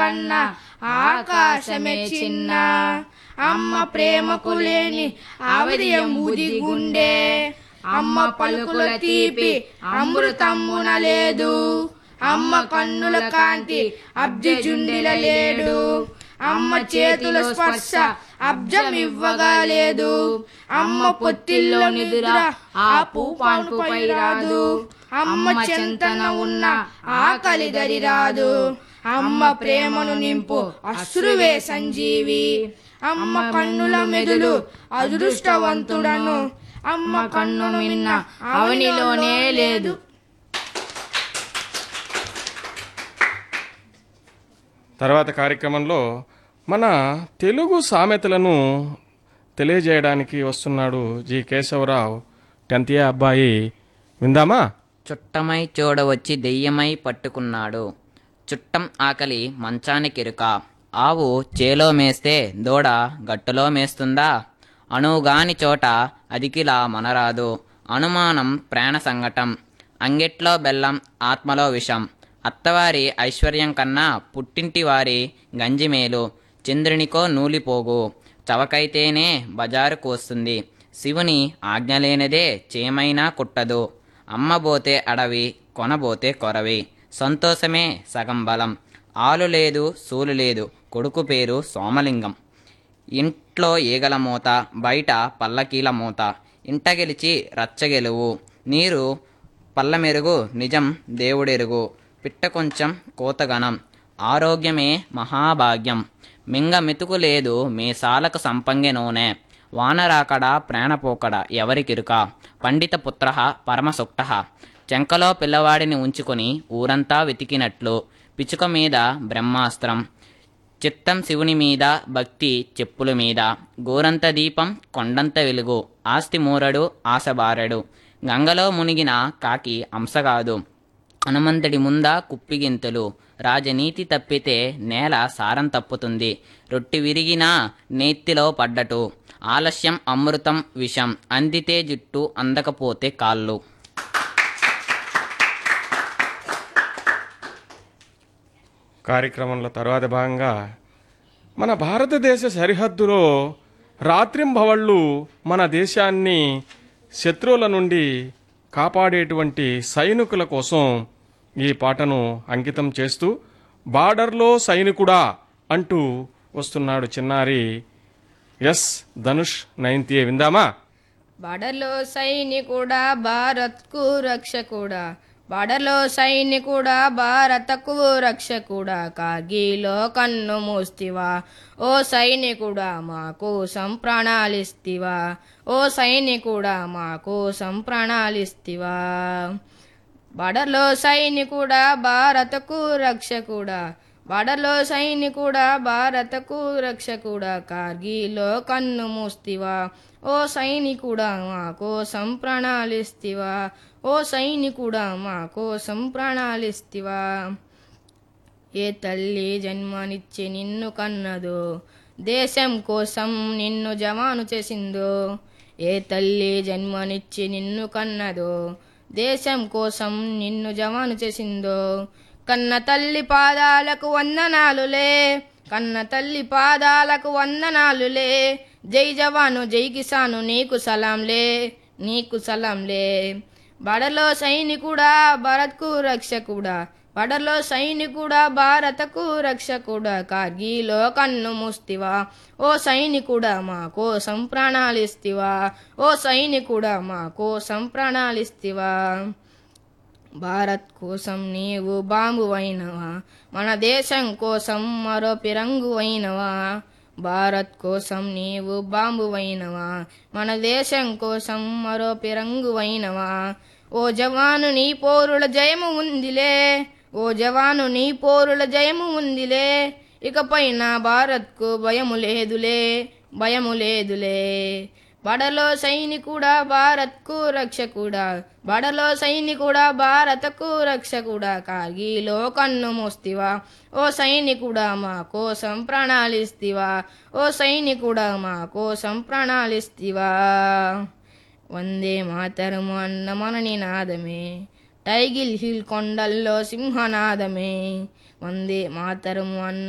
కన్నా ఆకాశమే చిన్న అమ్మ ప్రేమకు లేని అవధి ఎంబుది గుండె అమ్మ పలుకుల తీపి అమృతమ్మున లేదు అమ్మ కన్నుల కాంతి అబ్జజుండిల లేడు అమ్మ చేతుల స్పర్శ అబ్జం ఇవ్వగా లేదు అమ్మ పొత్తిల్లో నిద్ర ఆ పూపాన్పుపై రాదు అమ్మ చెంతన ఉన్న ఆకలి దరి రాదు అమ్మ ప్రేమను నింపు అశ్రువే సంజీవి అమ్మ కన్నుల మెదులు అదృష్టవంతుడను అమ్మ కన్నును విన్న అవనిలోనే లేదు తర్వాత కార్యక్రమంలో మన తెలుగు సామెతలను తెలియజేయడానికి వస్తున్నాడు జి కేశవరావు టెన్త్ ఏ అబ్బాయి విందామా చుట్టమై చూడవచ్చి దెయ్యమై పట్టుకున్నాడు చుట్టం ఆకలి మంచానికిరుక ఆవు చేలో మేస్తే దూడ గట్టులో మేస్తుందా అణువుగాని చోట అదికిలా మనరాదు అనుమానం ప్రాణ సంగటం అంగిట్లో బెల్లం ఆత్మలో విషం అత్తవారి ఐశ్వర్యం కన్నా పుట్టింటి వారి గంజిమేలు చంద్రునికో నూలిపోగు చవకైతేనే బజారుకు వస్తుంది శివుని ఆజ్ఞలేనిదే చేమైనా కుట్టదు అమ్మబోతే అడవి కొనబోతే కొరవి సంతోషమే సగం బలం ఆలు లేదు సూలు లేదు కొడుకు పేరు సోమలింగం ఇంట్లో ఈగల మూత బయట పల్లకీల మూత ఇంట గెలిచి రచ్చగెలువు నీరు పల్లమెరుగు నిజం దేవుడెరుగు పిట్ట కొంచెం కోతగనం ఆరోగ్యమే మహాభాగ్యం మింగ మెతుకు లేదు మీసాలకు సంపంగి నూనె వానరాకడ ప్రాణపోకడ ఎవరికిరుక పండిత పుత్ర పరమసుక్త చెంకలో పిల్లవాడిని ఉంచుకొని ఊరంతా వెతికినట్లు పిచుక మీద బ్రహ్మాస్త్రం చిత్తం శివుని మీద భక్తి చెప్పుల మీద గోరంత దీపం కొండంత వెలుగు ఆస్తి మూరడు ఆశబారడు గంగలో మునిగిన కాకి అంశగాదు హనుమంతుడి ముందా కుప్పిగింతలు రాజనీతి తప్పితే నేల సారం తప్పుతుంది రొట్టి విరిగినా నేత్తిలో పడ్డటు ఆలస్యం అమృతం విషం అందితే జుట్టు అందకపోతే కాళ్ళు కార్యక్రమంలో తర్వాత భాగంగా మన భారతదేశ సరిహద్దులో రాత్రింబవళ్ళు మన దేశాన్ని శత్రువుల నుండి కాపాడేటువంటి సైనికుల కోసం ఈ పాటను అంకితం చేస్తూ బార్డర్లో సైనికుడా అంటూ వస్తున్నాడు చిన్నారి ఎస్ ధనుష్ నైన్త్ ఏ విందామా బార్డర్లో సైనికుడా భారత్కు రక్షకుడా బార్డర్లో సైనికుడా భారతకు రక్షకుడా కార్గిలో కన్ను మూస్తివా ఓ సైనికుడా మా కోసం ప్రాణాలిస్తివా ఓ సైనికుడా మా కోసం ప్రాణాలిస్తివా బార్డర్లో సైనికుడా భారతకు రక్షకుడా బార్డర్లో సైనికుడా భారతకు రక్షకుడా కార్గిలో కన్ను మూస్తివా ఓ సైనికుడా మా కోసం ప్రాణాలిస్తివా ఓ సైనికుడా మా కోసం ప్రాణాలిస్తివా ఏ తల్లి జన్మనిచ్చి నిన్ను కన్నదో దేశం కోసం నిన్ను జవాను చేసిందో ఏ తల్లి జన్మనిచ్చి నిన్ను కన్నదో దేశం కోసం నిన్ను జవాను చేసిందో కన్న తల్లి పాదాలకు వందనాలులే కన్న తల్లి పాదాలకు వందనాలులే జై జవాను జై కిసాను నీకు సలాంలే నీకు సలాంలే బడలో సైనికుడా భరత్కు రక్షకుడా బడలో సైనికుడా భారతకు రక్షకుడా కార్గిలో కన్ను మూస్తివా ఓ సైనికుడా మా కోసం ప్రాణాలిస్తివా ఓ సైనికుడా మా కోసం ప్రాణాలిస్తివా భారత్ కోసం నీవు బాంబు అయినవా మన దేశం కోసం మరో పిరంగు అయినవా భారత్ కోసం నీవు బాంబు అయినవా మన దేశం కోసం మరో పిరంగు అయినవా ఓ జవాను నీ పోరుల జయము ఉందిలే ఓ జవాను నీ పోరుల జయము ఉందిలే ఇకపై నా భారత్కు భయము లేదులే భయము లేదులే బడలో సైనికుడా భారత్కు రక్షకుడా బడలో సైనికుడా భారతకు రక్షకుడా కార్గిలో కన్ను మోస్తివా ఓ సైనికుడా మా కోసం ప్రణాళిస్తివా ఓ సైనికుడా మా కోసం ప్రణాళిస్తివా వందే మాతరము అన్న మన నినాదమే టైగిల్ హిల్ కొండల్లో సింహనాదమే వందే మాతరము అన్న